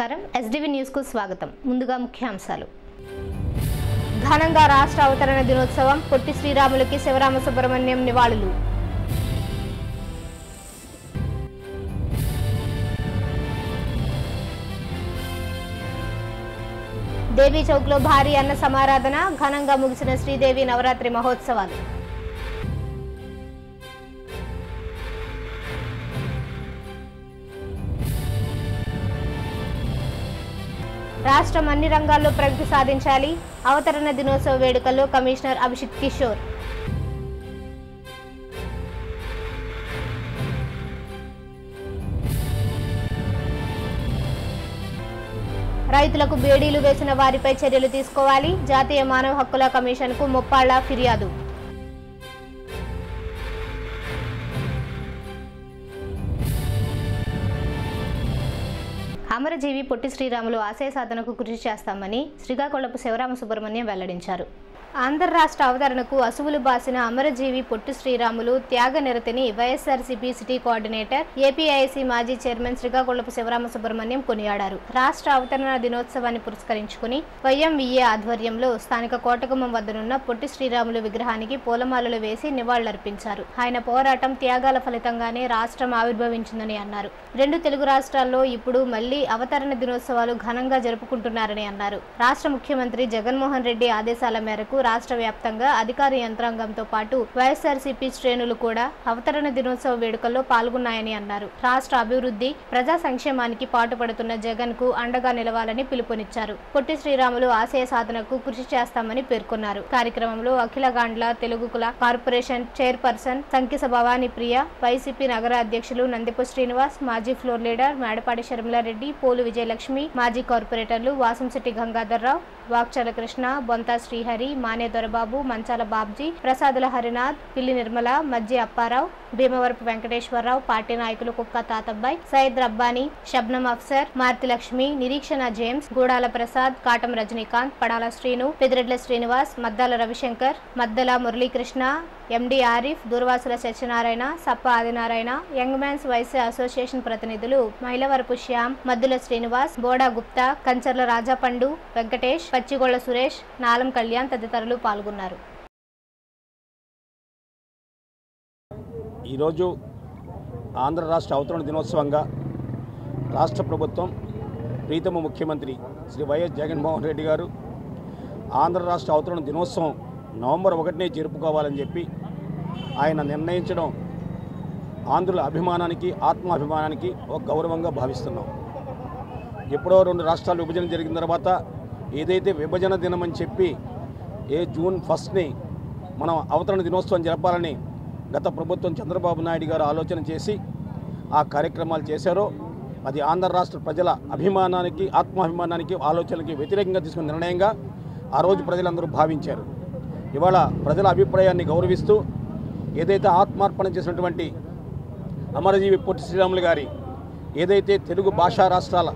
నమస్కారం SDV news కు స్వాగతం ముందుగా ముఖ్యాంశాలు ఘనంగా రాష్ట్ర అవతరణ దినోత్సవం పొట్టి శ్రీరాములకి శివరామ సుబ్రహ్మణ్యం నివాళులు దేవీ చౌక్లో భారీ అన్న సమారాధన ఘనంగా ముగిసిన శ్రీదేవి నవరాత్రి మహోత్సవాలు రాష్ట్రం అన్ని రంగాల్లో ప్రగతి సాధించాలి అవతరణ దినోత్సవ వేడుకల్లో కమిషనర్ అభిషిత్ కిషోర్ రైతులకు బేడీలు వేసిన వారిపై చర్యలు తీసుకోవాలి జాతీయ మానవ హక్కుల కమిషన్కు ముప్పాళ్ల ఫిర్యాదు అమరజీవి పొట్టి శ్రీరాములు ఆశయ సాధనకు కృషి చేస్తామని శ్రీకాకుళపు శివరామ సుబ్రహ్మణ్యం వెల్లడించారు ఆంధ్ర రాష్ట్ర అవతరణకు అసువులు బాసిన అమరజీవి పొట్టి శ్రీరాములు త్యాగ నిరతిని వైఎస్ఆర్సీపీ సిటీ కోఆర్డినేటర్ ఏపీఐసి మాజీ చైర్మన్ శ్రీకాకుళపు శివరామ సుబ్రహ్మణ్యం కొనియాడారు రాష్ట్ర అవతరణ దినోత్సవాన్ని పురస్కరించుకుని వైఎంవిఏ ఆధ్వర్యంలో స్థానిక కోటగుమ్మం వద్దనున్న పొట్టి శ్రీరాములు విగ్రహానికి పూలమాలలు వేసి నివాళులర్పించారు ఆయన పోరాటం త్యాగాల ఫలితంగానే రాష్ట్రం ఆవిర్భవించిందని అన్నారు రెండు తెలుగు రాష్ట్రాల్లో ఇప్పుడు మళ్లీ అవతరణ దినోత్సవాలు ఘనంగా జరుపుకుంటున్నారని అన్నారు రాష్ట్ర ముఖ్యమంత్రి జగన్మోహన్ రెడ్డి ఆదేశాల మేరకు రాష్ట్ర వ్యాప్తంగా అధికార యంత్రాంగంతో పాటు వైఎస్ఆర్సీపీ శ్రేణులు కూడా అవతరణ దినోత్సవ వేడుకల్లో పాల్గొన్నాయని అన్నారు రాష్ట్ర అభివృద్ధి ప్రజా సంక్షేమానికి పాటుపడుతున్న జగన్ కు అండగా నిలవాలని పిలుపునిచ్చారు పొట్టి శ్రీరాములు ఆశయ సాధనకు కృషి చేస్తామని పేర్కొన్నారు కార్యక్రమంలో అఖిల గాండ్ల తెలుగు కుల corporation chairperson Sankisa Bhavani Priya YCP నగర అధ్యక్షులు నందిపు శ్రీనివాస్ మాజీ ఫ్లోర్ లీడర్ మేడపాటి శర్మిలారెడ్డి పోలు విజయలక్ష్మి మాజీ కార్పొరేటర్లు వాసంశెట్టి గంగాధర్రావు వాక్చల కృష్ణ బొంతా శ్రీహరి మానే దొరబాబు మంచాల బాబ్జీ ప్రసాదుల హరినాథ్ పిల్లి నిర్మల మజ్జి అప్పారావు భీమవరపు వెంకటేశ్వరరావు పార్టీ నాయకులు Kukka తాతబ్బాయ్ Syed Rabbani Shabnam Afsar Marthi Lakshmi Nireekshana James Gudala Prasad Katam Rajinikanth Padala Srinu Pedireddla Srinivas Maddala Ravishankar Maddala Muralikrishna MD Arif Durvasula Satyanarayana Sappa Adinarayana young man's Vysya association ప్రతినిధులు మైలవరపు శ్యామ్ మద్దుల శ్రీనివాస్ బోడా గుప్తా కంచర్ల రాజాపండు వెంకటేష్ పచ్చిగొళ్ల సురేష్ నాలం కళ్యాణ్ తదితరులు పాల్గొన్నారు ఈరోజు ఆంధ్ర రాష్ట్ర అవతరణ దినోత్సవంగా రాష్ట్ర ప్రభుత్వం ప్రీతమ ముఖ్యమంత్రి శ్రీ వైఎస్ జగన్మోహన్ రెడ్డి గారు ఆంధ్ర రాష్ట్ర అవతరణ దినోత్సవం నవంబర్ ఒకటినే జరుపుకోవాలని చెప్పి ఆయన నిర్ణయించడం ఆంధ్రుల అభిమానానికి ఆత్మాభిమానానికి ఒక గౌరవంగా భావిస్తున్నాం ఎప్పుడో రెండు రాష్ట్రాలు విభజన జరిగిన తర్వాత ఏదైతే విభజన దినం అని చెప్పి ఏ జూన్ ఫస్ట్ని మనం అవతరణ దినోత్సవం జరపాలని గత ప్రభుత్వం చంద్రబాబు నాయుడు గారు ఆలోచన చేసి ఆ కార్యక్రమాలు చేశారో అది ఆంధ్ర రాష్ట్ర ప్రజల అభిమానానికి ఆత్మాభిమానానికి ఆలోచనకి వ్యతిరేకంగా తీసుకున్న నిర్ణయంగా ఆ రోజు ప్రజలందరూ భావించారు ఇవాళ ప్రజల అభిప్రాయాన్ని గౌరవిస్తూ ఏదైతే ఆత్మార్పణ చేసినటువంటి అమరజీవి పొట్టి శ్రీరాములు గారి ఏదైతే తెలుగు భాషా రాష్ట్రాల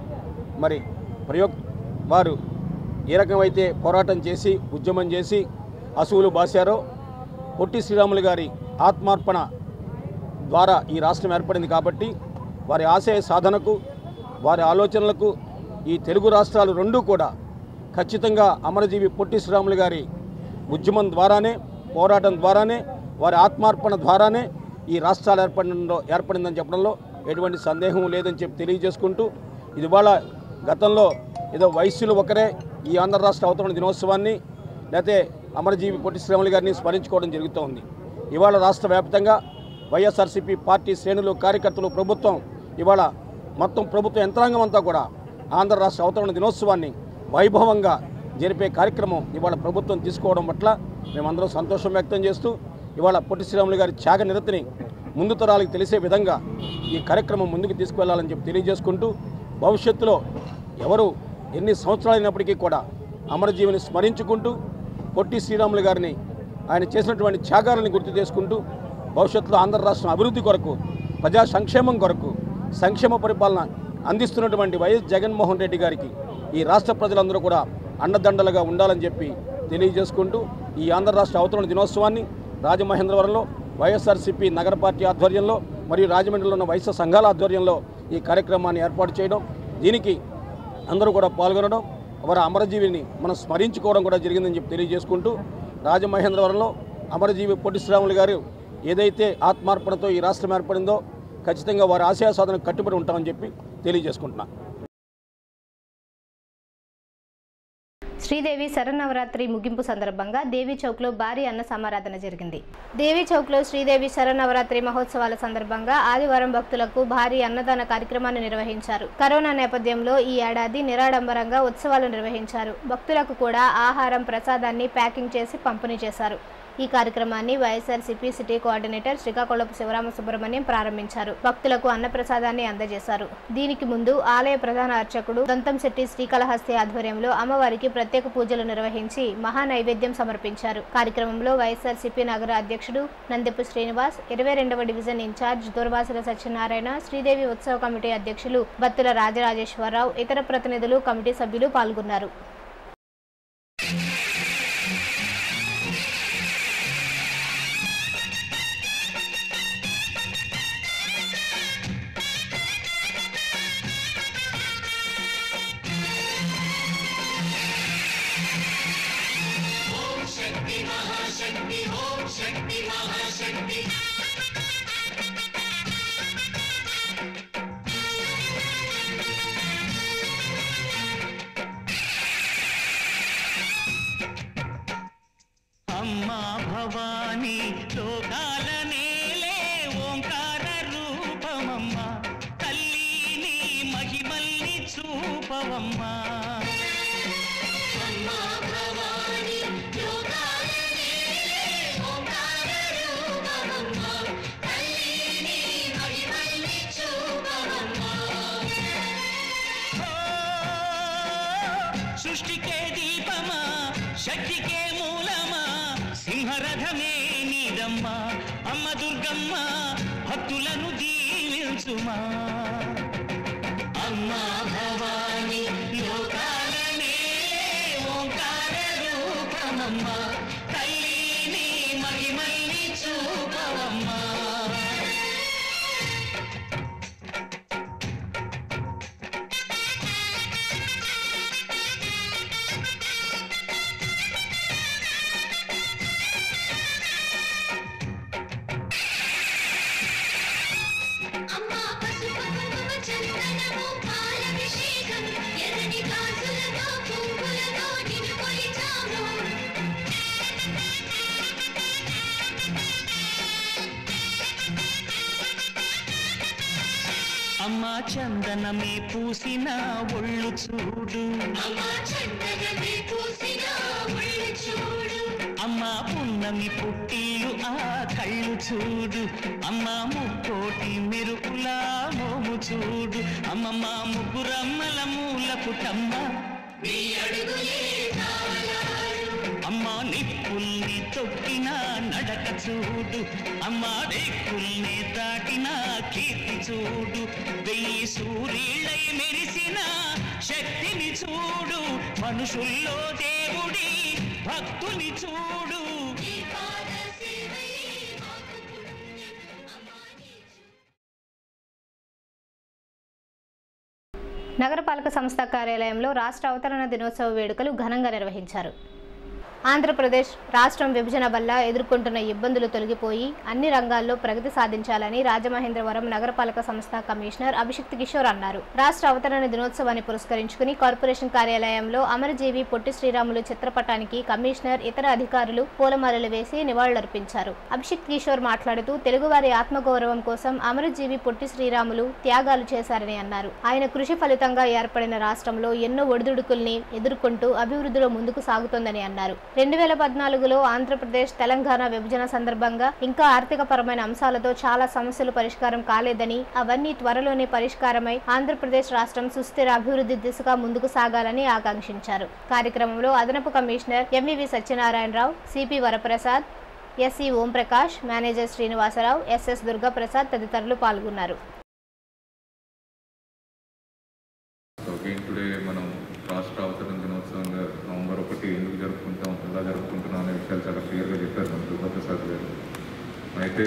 మరి ప్రయోగ్ వారు ఏ రకమైతే పోరాటం చేసి ఉద్యమం చేసి అసువులు బాసారో పొట్టి శ్రీరాములు గారి ఆత్మార్పణ ద్వారా ఈ రాష్ట్రం ఏర్పడింది కాబట్టి వారి ఆశయ సాధనకు వారి ఆలోచనలకు ఈ తెలుగు రాష్ట్రాలు రెండూ కూడా ఖచ్చితంగా అమరజీవి పొట్టి శ్రీరాములు గారి ఉద్యమం ద్వారానే పోరాటం ద్వారానే వారి ఆత్మార్పణ ద్వారానే ఈ రాష్ట్రాలు ఏర్పడంలో ఏర్పడిందని చెప్పడంలో ఎటువంటి సందేహం లేదని చెప్పి తెలియజేసుకుంటూ ఇది వాళ్ళ గతంలో ఏదో వయస్సులు ఒకరే ఈ ఆంధ్ర రాష్ట్ర అవతరణ దినోత్సవాన్ని లేకపోతే అమరజీవి పొట్టి శ్రీరాములు గారిని స్మరించుకోవడం జరుగుతోంది ఇవాళ రాష్ట్ర వ్యాప్తంగా వైఎస్ఆర్సీపీ పార్టీ శ్రేణులు కార్యకర్తలు ప్రభుత్వం ఇవాళ మొత్తం ప్రభుత్వ యంత్రాంగం అంతా కూడా ఆంధ్ర రాష్ట్ర అవతరణ దినోత్సవాన్ని వైభవంగా జరిపే కార్యక్రమం ఇవాళ ప్రభుత్వం తీసుకోవడం పట్ల మేమందరం సంతోషం వ్యక్తం చేస్తూ ఇవాళ పొట్టి శ్రీరాములు గారి త్యాగ నిరతిని ముందు తరాలకు తెలిసే విధంగా ఈ కార్యక్రమం ముందుకు తీసుకువెళ్లాలని చెప్పి తెలియజేసుకుంటూ భవిష్యత్తులో ఎవరు ఎన్ని సంవత్సరాలైనప్పటికీ కూడా అమరజీవిని స్మరించుకుంటూ పొట్టి శ్రీరాములు గారిని ఆయన చేసినటువంటి త్యాగాలను గుర్తు చేసుకుంటూ భవిష్యత్తులో ఆంధ్ర రాష్ట్రం అభివృద్ధి కొరకు ప్రజా సంక్షేమం కొరకు సంక్షేమ పరిపాలన అందిస్తున్నటువంటి వైఎస్ జగన్మోహన్ రెడ్డి గారికి ఈ రాష్ట్ర ప్రజలందరూ కూడా అండదండలుగా ఉండాలని చెప్పి తెలియజేసుకుంటూ ఈ ఆంధ్ర రాష్ట్ర అవతరణ దినోత్సవాన్ని రాజమహేంద్రవరంలో వైఎస్ఆర్సీపీ నగర పార్టీ ఆధ్వర్యంలో మరియు రాజమండ్రిలో ఉన్న వైశ్య సంఘాల ఆధ్వర్యంలో ఈ కార్యక్రమాన్ని ఏర్పాటు చేయడం దీనికి అందరూ కూడా పాల్గొనడం వారి అమరజీవిని మనం స్మరించుకోవడం కూడా జరిగిందని చెప్పి తెలియజేసుకుంటూ రాజమహేంద్రవరంలో అమరజీవి పొట్టి శ్రీరాములు గారు ఏదైతే ఆత్మార్పణతో ఈ రాష్ట్రం ఏర్పడిందో ఖచ్చితంగా వారి ఆశయ సాధనకు కట్టుబడి ఉంటామని చెప్పి తెలియజేసుకుంటున్నాను శ్రీదేవి శరన్నవరాత్రి ముగింపు సందర్భంగా దేవీ చౌక్లో భారీ అన్న సమారాధన జరిగింది దేవీ చౌక్లో శ్రీదేవి శరన్నవరాత్రి మహోత్సవాల సందర్భంగా ఆదివారం భక్తులకు భారీ అన్నదాన కార్యక్రమాన్ని నిర్వహించారు కరోనా నేపథ్యంలో ఈ ఏడాది నిరాడంబరంగా ఉత్సవాలు నిర్వహించారు భక్తులకు కూడా ఆహారం ప్రసాదాన్ని ప్యాకింగ్ చేసి పంపిణీ చేశారు ఈ కార్యక్రమాన్ని YSRCP city coordinator Srikakulapu Sivarama Subrahmanyam ప్రారంభించారు భక్తులకు అన్నప్రసాదాన్ని అందజేశారు దీనికి ముందు ఆలయ ప్రధాన అర్చకుడు దంతంశెట్టి శ్రీకాళహస్తి ఆధ్వర్యంలో అమ్మవారికి ప్రత్యేక పూజలు నిర్వహించి మహా నైవేద్యం సమర్పించారు కార్యక్రమంలో వైఎస్ఆర్సీపీ నగర అధ్యక్షుడు నందెపు శ్రీనివాస్ ఇరవై రెండవ డివిజన్ ఇన్ఛార్జ్ దుర్వాసుల సత్యనారాయణ శ్రీదేవి ఉత్సవ కమిటీ అధ్యక్షులు బత్తుల రాజరాజేశ్వరరావు ఇతర ప్రతినిధులు కమిటీ సభ్యులు పాల్గొన్నారు అమ్మా భవానీ లోకాల నేలే ఓంకార రూపమమ్మ తల్లి నీ మహిమల్ని చూపవమ్మా సృష్టికే దీపమా శక్తికే మూలమా సింహరథమే నీదమ్మా అమ్మ దుర్గమ్మ భక్తులను దీవించుమా అమ్మా భవాని లోకాలనే ఓంకార రూపమమ్మ తల్లిని మహిమల్ని చూపవమ్మా అమ్మా పసుపు కుంకుమ చందనము పాలభిషేకం ఎర్రని గాజులతో పువ్వులతో నిన్ను కొలిచాము అమ్మా చందనమే పూసిన ఒళ్ళు చూడు అమ్మా చందనమే పూసిన ఒళ్ళు చూడు అమ్మా పున్నమి పుట్టిలు ఆ కళ్ళు చూడు అమ్మా ముక్కోటి మెరుపులా మోము చూడు అమ్మమ్మ ముగ్గురమ్మల మూల పుటమ్మ నీ అడుగులే తాళాలు అమ్మా నిప్పుల్ని తొక్కిన నడక చూడు అమ్మా రేకుల్ని దాటిన కీర్తి చూడు వెయ్యి సూర్యులై మెరిసిన శక్తిని చూడు మనుషుల్లో దేవుడి భక్తుని చూడు నీ పాద సేవే మాకు పుణ్యం అమ్మా నీ నగరపాలక సంస్థ కార్యాలయంలో రాష్ట్ర అవతరణ దినోత్సవ వేడుకలు ఘనంగా నిర్వహించారు ఆంధ్రప్రదేశ్ రాష్ట్రం విభజన వల్ల ఎదుర్కొంటున్న ఇబ్బందులు తొలగిపోయి అన్ని రంగాల్లో ప్రగతి సాధించాలని రాజమహేంద్రవరం నగరపాలక సంస్థ కమిషనర్ అభిషిక్త్ కిషోర్ అన్నారు రాష్ట్ర అవతరణ దినోత్సవాన్ని పురస్కరించుకుని కార్పొరేషన్ కార్యాలయంలో అమరజీవి పొట్టి శ్రీరాములు చిత్రపటానికి కమిషనర్ ఇతర అధికారులు పూలమాలలు వేసి నివాళులర్పించారు అభిషిక్త్ కిషోర్ మాట్లాడుతూ తెలుగువారి ఆత్మగౌరవం కోసం అమరజీవి పొట్టి శ్రీరాములు త్యాగాలు చేశారని అన్నారు ఆయన కృషి ఫలితంగా ఏర్పడిన రాష్ట్రంలో ఎన్నో ఒడిదుడుకుల్ని ఎదుర్కొంటూ అభివృద్ధిలో ముందుకు సాగుతోందని అన్నారు రెండు వేల పద్నాలుగులో ఆంధ్రప్రదేశ్ తెలంగాణ విభజన సందర్భంగా ఇంకా ఆర్థిక పరమైన అంశాలతో చాలా సమస్యలు పరిష్కారం కాలేదని అవన్నీ త్వరలోనే పరిష్కారమై ఆంధ్రప్రదేశ్ రాష్ట్రం సుస్థిర అభివృద్ధి దిశగా ముందుకు సాగాలని ఆకాంక్షించారు కార్యక్రమంలో అదనపు commissioner MVV Satyanarayana Rao CP Varaprasad SE Omprakash manager Srinivasa Rao SS Durgaprasad తదితరులు పాల్గొన్నారు సో అగైన్ టుడే మనం రాష్ట్ర అవతరణ దినోత్సవంగా నవంబర్ ఒకటి ఎందుకు జరుపుకుంటాం ఎలా జరుపుకుంటున్నాం అనే విషయాలు చాలా క్లియర్గా చెప్పారు మన దుర్గాప్రసాద్ గారు అయితే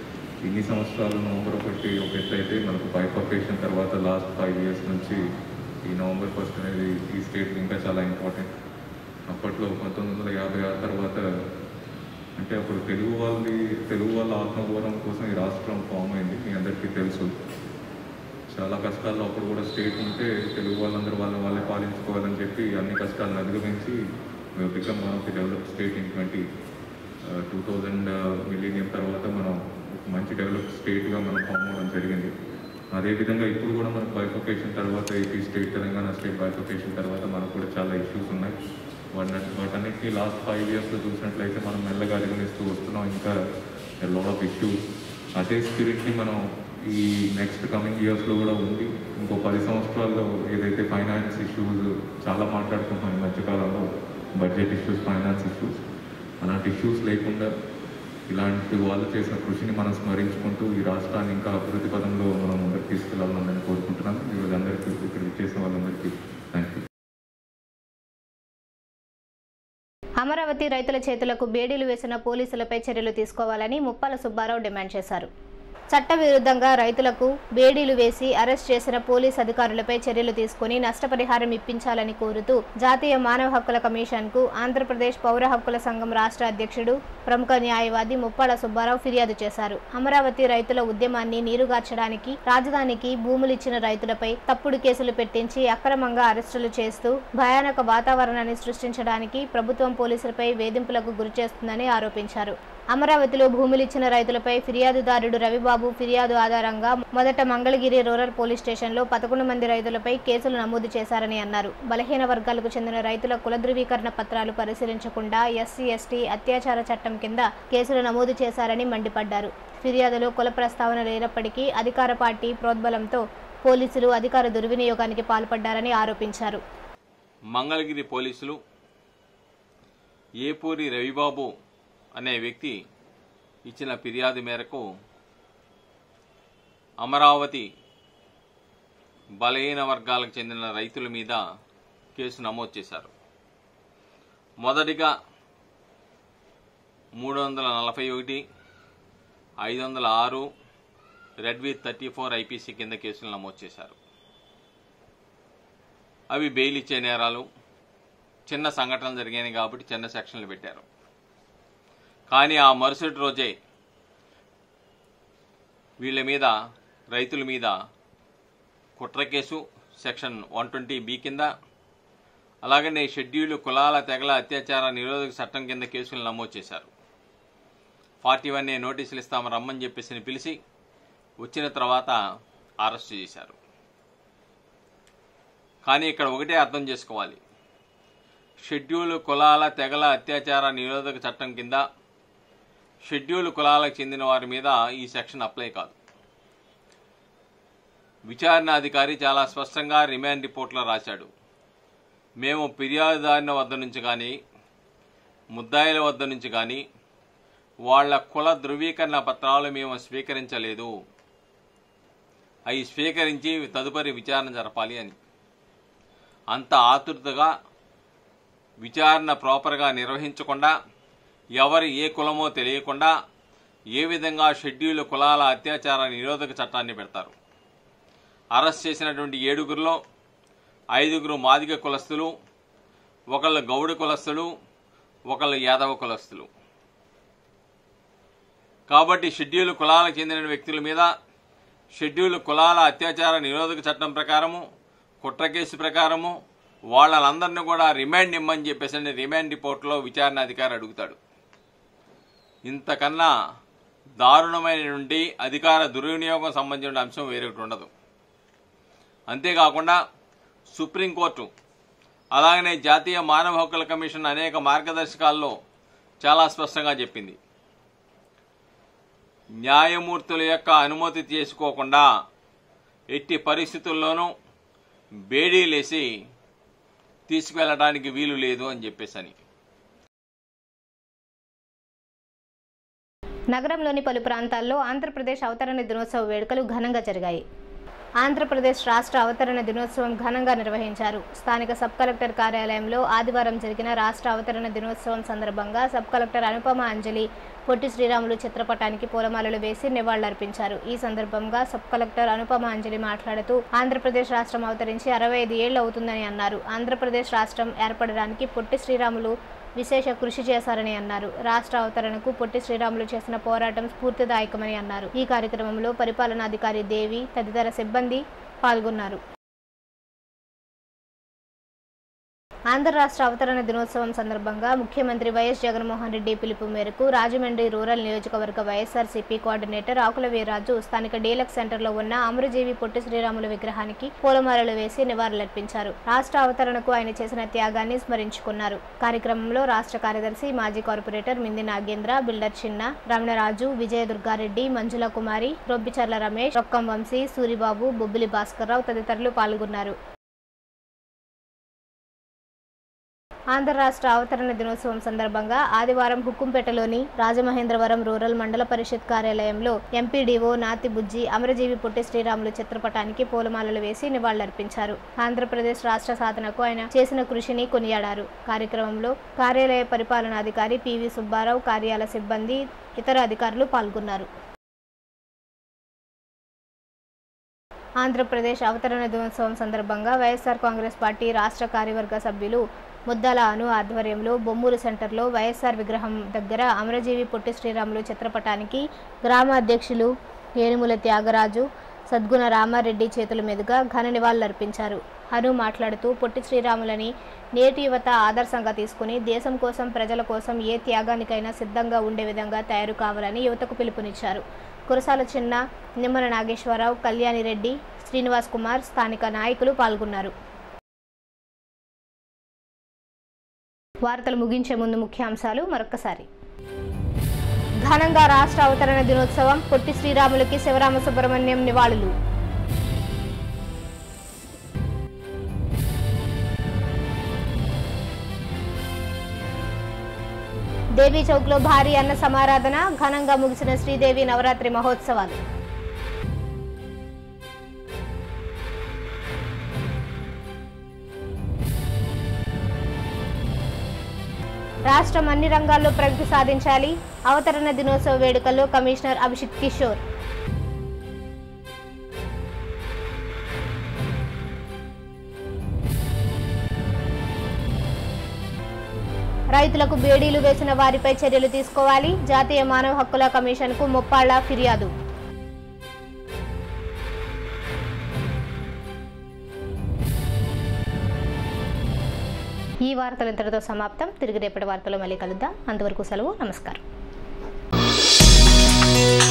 ఇన్ని సంవత్సరాలు నవంబర్ ఒకటి ఒక ఎత్తు అయితే మనకు బైఫర్కేషన్ తర్వాత లాస్ట్ ఫైవ్ ఇయర్స్ నుంచి ఈ నవంబర్ ఫస్ట్ అనేది ఈ స్టేట్కి ఇంకా చాలా ఇంపార్టెంట్ అప్పట్లో పంతొమ్మిది వందల యాభై ఆరు తర్వాత అంటే అప్పుడు తెలుగు వాళ్ళది తెలుగు వాళ్ళ ఆత్మగౌరవం కోసం ఈ రాష్ట్రం ఫామ్ అయింది మీ అందరికీ తెలుసు చాలా కష్టాల్లో అప్పుడు కూడా స్టేట్ ఉంటే తెలుగు వాళ్ళందరూ వాళ్ళని వాళ్ళే పాలించుకోవాలని చెప్పి అన్ని కష్టాలను అధిగమించి become one of the develop state in twenty two thousand millennium తర్వాత మనం ఒక మంచి డెవలప్ స్టేట్గా మనం ఫామ్ అవ్వడం జరిగింది అదేవిధంగా ఇప్పుడు కూడా మనకు బైఫోకేషన్ తర్వాత AP state Telangana state bifurcation తర్వాత మనకు కూడా చాలా ఇష్యూస్ ఉన్నాయి వాటి వాటన్నిటిని లాస్ట్ ఫైవ్ ఇయర్స్లో చూసినట్లయితే మనం మెల్లగా అధిగమిస్తూ వస్తున్నాం ఇంకా లాట్ ఆఫ్ ఇష్యూస్ అదే స్పిరిట్ని మనం ఈ నెక్స్ట్ కమింగ్ ఇయర్స్లో కూడా ఉంది ఇంకో పది సంవత్సరాల్లో ఏదైతే ఫైనాన్స్ ఇష్యూస్ చాలా మాట్లాడుకుంటున్నాం ఈ మధ్యకాలంలో బడ్జెట్ ఇష్యూస్ ఫైనాన్స్ ఇష్యూస్ అలాంటి ఇష్యూస్ లేకుండా ఇలాంటి వాళ్ళు చేసిన కృషిని మనం స్మరించుకుంటూ ఈ రాష్ట్రాన్ని ఇంకా అభివృద్ధి పదంలో మనం ముందుకు తీసుకెళ్లాలని నేను కోరుకుంటున్నాను ఈరోజు అందరికీ ఇక్కడ చేసిన వాళ్ళందరికీ థ్యాంక్ యూ అమరావతి రైతుల చేతులకు బేడీలు వేసిన పోలీసులపై చర్యలు తీసుకోవాలని ముప్పాల సుబ్బారావు డిమాండ్ చేశారు చట్టవిరుద్ధంగా రైతులకు బేడీలు వేసి అరెస్ట్ చేసిన పోలీస్ అధికారులపై చర్యలు తీసుకుని నష్టపరిహారం ఇప్పించాలని కోరుతూ జాతీయ మానవ హక్కుల కమిషన్ కు ఆంధ్రప్రదేశ్ పౌర హక్కుల సంఘం రాష్ట్ర అధ్యక్షుడు ప్రముఖ న్యాయవాది ముప్పాల సుబ్బారావు ఫిర్యాదు చేశారు అమరావతి రైతుల ఉద్యమాన్ని నీరుగార్చడానికి రాజధానికి భూములిచ్చిన రైతులపై తప్పుడు కేసులు పెట్టించి అక్రమంగా అరెస్టులు చేస్తూ భయానక వాతావరణాన్ని సృష్టించడానికి ప్రభుత్వం పోలీసులపై వేధింపులకు గురిచేస్తుందని ఆరోపించారు అమరావతిలో భూములిచ్చిన రైతులపై ఫిర్యాదుదారుడు రవిబాబు ఫిర్యాదు ఆధారంగా మొదట మంగళగిరి రూరల్ పోలీస్ స్టేషన్లో పదకొండు మంది రైతులపై కేసులు నమోదు చేశారని అన్నారు బలహీన వర్గాలకు చెందిన రైతుల కుల ధృవీకరణ పత్రాలు పరిశీలించకుండా ఎస్సీ ఎస్టీ అత్యాచార చట్టం కింద కేసులు నమోదు చేశారని మండిపడ్డారు ఫిర్యాదులో కుల ప్రస్తావన లేనప్పటికీ అధికార పార్టీ ప్రోద్బలంతో పోలీసులు అధికార దుర్వినియోగానికి పాల్పడ్డారని ఆరోపించారు మంగళగిరి పోలీసులు ఏపూరి రవిబాబు అనే వ్యక్తి ఇచ్చిన ఫిర్యాదు మేరకు అమరావతి బలహీన వర్గాలకు చెందిన రైతుల మీద కేసు నమోదు చేశారు మొదటిగా మూడు వందల నలభై ఒకటి ఐదు వందల ఆరు read with thirty four IPC కింద కేసులు నమోదు చేశారు అవి బెయిల్ ఇచ్చే నేరాలు చిన్న సంఘటనలు జరిగాయి కాబట్టి చిన్న సెక్షన్లు పెట్టారు కానీ ఆ మరుసటి రోజే వీళ్ళ మీద రైతుల మీద కుట్ర కేసు సెక్షన్ వన్ ట్వంటీ బి కింద అలాగనే షెడ్యూల్ కులాల తెగల అత్యాచార నిరోధక చట్టం కింద కేసులు నమోదు చేశారు ఫార్టీ వన్ ఏ నోటీసులు ఇస్తామని రమ్మని చెప్పేసి పిలిచి వచ్చిన తర్వాత అరెస్ట్ చేశారు కానీ ఇక్కడ ఒకటే అర్థం చేసుకోవాలి షెడ్యూల్ కులాల తెగల అత్యాచార నిరోధక చట్టం కింద షెడ్యూల్ కులాలకు చెందిన వారి మీద ఈ సెక్షన్ అప్లై కాదు విచారణ అధికారి చాలా స్పష్టంగా రిమాండ్ రిపోర్ట్లో రాశాడు మేము ఫిర్యాదుదారుని వద్ద నుంచి కానీ ముద్దాయిల వద్ద నుంచి కానీ వాళ్ళ కుల ధృవీకరణ పత్రాలు మేము స్వీకరించలేదు అవి స్వీకరించి తదుపరి విచారణ జరపాలి అని అంత ఆతృతగా విచారణ ప్రాపర్గా నిర్వహించకుండా ఎవరు ఏ కులమో తెలియకుండా ఏ విధంగా షెడ్యూల్ కులాల అత్యాచార నిరోధక చట్టాన్ని పెడతారు అరెస్ట్ చేసినటువంటి ఏడుగురిలో ఐదుగురు మాదిగ కులస్తులు ఒకళ్ళు గౌడ కులస్తులు ఒకళ్ళు యాదవ కులస్తులు కాబట్టి షెడ్యూల్ కులాలకు చెందిన వ్యక్తుల మీద షెడ్యూల్ కులాల అత్యాచార నిరోధక చట్టం ప్రకారము కుట్ర కేసు ప్రకారము వాళ్ళందరినీ కూడా రిమాండ్ ఇమ్మని చెప్పేసి రిమాండ్ రిపోర్ట్లో విచారణ అధికారి అడుగుతాడు ఇంతకన్నా దారుణమైనటువంటి అధికార దుర్వినియోగం సంబంధించిన అంశం వేరొకటి ఉండదు అంతేకాకుండా సుప్రీంకోర్టు అలాగనే జాతీయ మానవ హక్కుల కమిషన్ అనేక మార్గదర్శకాల్లో చాలా స్పష్టంగా చెప్పింది న్యాయమూర్తుల యొక్క అనుమతి చేసుకోకుండా ఎట్టి పరిస్థితుల్లోనూ బేడీలేసి తీసుకువెళ్ళడానికి వీలు లేదు అని చెప్పేసని నగరంలోని పలు ప్రాంతాల్లో ఆంధ్రప్రదేశ్ అవతరణ దినోత్సవ వేడుకలు ఘనంగా జరిగాయి ఆంధ్రప్రదేశ్ రాష్ట్ర అవతరణ దినోత్సవం ఘనంగా నిర్వహించారు స్థానిక సబ్ కలెక్టర్ కార్యాలయంలో ఆదివారం జరిగిన రాష్ట్ర అవతరణ దినోత్సవం సందర్భంగా సబ్ కలెక్టర్ అనుపమ అంజలి పొట్టి శ్రీరాములు చిత్రపటానికి పూలమాలలు వేసి నివాళులర్పించారు ఈ సందర్భంగా సబ్ కలెక్టర్ అనుపమ అంజలి మాట్లాడుతూ ఆంధ్రప్రదేశ్ రాష్ట్రం అవతరించి అరవై ఐదు ఏళ్లు అవుతుందని అన్నారు ఆంధ్రప్రదేశ్ రాష్ట్రం ఏర్పడడానికి పొట్టి శ్రీరాములు విశేష కృషి చేశారని అన్నారు రాష్ట్ర అవతరణకు పొట్టి శ్రీరాములు చేసిన పోరాటం స్ఫూర్తిదాయకమని అన్నారు ఈ కార్యక్రమంలో పరిపాలనాధికారి దేవి తదితర సిబ్బంది పాల్గొన్నారు ఆంధ్ర రాష్ట్ర అవతరణ దినోత్సవం సందర్భంగా ముఖ్యమంత్రి వైఎస్ జగన్మోహన్ రెడ్డి పిలుపు మేరకు రాజమండ్రి రూరల్ నియోజకవర్గ వైఎస్ఆర్సీపీ కోఆర్డినేటర్ ఆకుల వీర్రాజు స్థానిక డీలక్స్ సెంటర్లో ఉన్న అమరజీవి పొట్టి శ్రీరాములు విగ్రహానికి పూలమాలలు వేసి నివాళులర్పించారు రాష్ట్ర అవతరణకు ఆయన చేసిన త్యాగాన్ని స్మరించుకున్నారు కార్యక్రమంలో రాష్ట్ర కార్యదర్శి మాజీ కార్పొరేటర్ మింది నాగేంద్ర బిల్డర్ చిన్న రమణరాజు విజయ దుర్గారెడ్డి మంజుల కుమారి రొబ్బిచర్ల రమేష్ రొక్కం వంశీ సూరిబాబు బొబ్బిలి భాస్కర్రావు తదితరులు పాల్గొన్నారు ఆంధ్ర రాష్ట్ర అవతరణ దినోత్సవం సందర్భంగా ఆదివారం హుక్కుంపేటలోని రాజమహేంద్రవరం రూరల్ మండల పరిషత్ కార్యాలయంలో ఎంపీడీఓ నాతి బుజ్జి అమరజీవి పొట్టి శ్రీరాములు చిత్రపటానికి పూలమాలలు వేసి నివాళులర్పించారు ఆంధ్రప్రదేశ్ రాష్ట్ర సాధనకు ఆయన చేసిన కృషిని కొనియాడారు కార్యక్రమంలో కార్యాలయ పరిపాలనాధికారి పివి సుబ్బారావు కార్యాలయ సిబ్బంది ఇతర అధికారులు పాల్గొన్నారు ఆంధ్రప్రదేశ్ అవతరణ దినోత్సవం సందర్భంగా వైఎస్ఆర్ కాంగ్రెస్ పార్టీ రాష్ట్ర కార్యవర్గ సభ్యులు ముద్దల అను ఆధ్వర్యంలో బొమ్మూరు సెంటర్లో వైఎస్ఆర్ విగ్రహం దగ్గర అమరజీవి పొట్టి శ్రీరాములు చిత్రపటానికి గ్రామ అధ్యక్షులు ఏనుముల త్యాగరాజు సద్గుణ రామారెడ్డి చేతుల మీదుగా ఘన నివాళులర్పించారు హను మాట్లాడుతూ పొట్టి శ్రీరాములని నేటి యువత ఆదర్శంగా తీసుకుని దేశం కోసం ప్రజల కోసం ఏ త్యాగానికైనా సిద్ధంగా ఉండే విధంగా తయారు కావాలని యువతకు పిలుపునిచ్చారు కురసాల చిన్న నిమ్మల నాగేశ్వరరావు కళ్యాణి రెడ్డి శ్రీనివాస్ కుమార్ స్థానిక నాయకులు పాల్గొన్నారు వార్తలు ముగించే ముందు ముఖ్యాంశాలు మరొకసారి ఘనంగా రాష్ట్ర అవతరణ దినోత్సవం పొట్టి శ్రీరాములకి శివరామ సుబ్రహ్మణ్యం నివాళులు దేవీ చౌక్లో భారీ అన్న సమారాధన ఘనంగా ముగిసిన శ్రీదేవి నవరాత్రి మహోత్సవాలు రాష్ట్రం అన్ని రంగాల్లో ప్రగతి సాధించాలి అవతరణ దినోత్సవ వేడుకల్లో కమిషనర్ అభిషిత్ కిషోర్ రైతులకు బేడీలు వేసిన వారిపై చర్యలు తీసుకోవాలి జాతీయ మానవ హక్కుల కమిషన్కు మొప్పాళ్ల ఫిర్యాదు ఈ వార్తలు ఇంతటితో సమాప్తం తిరిగి రేపటి వార్తలో మళ్ళీ కలుద్దాం అంతవరకు సెలవు నమస్కారం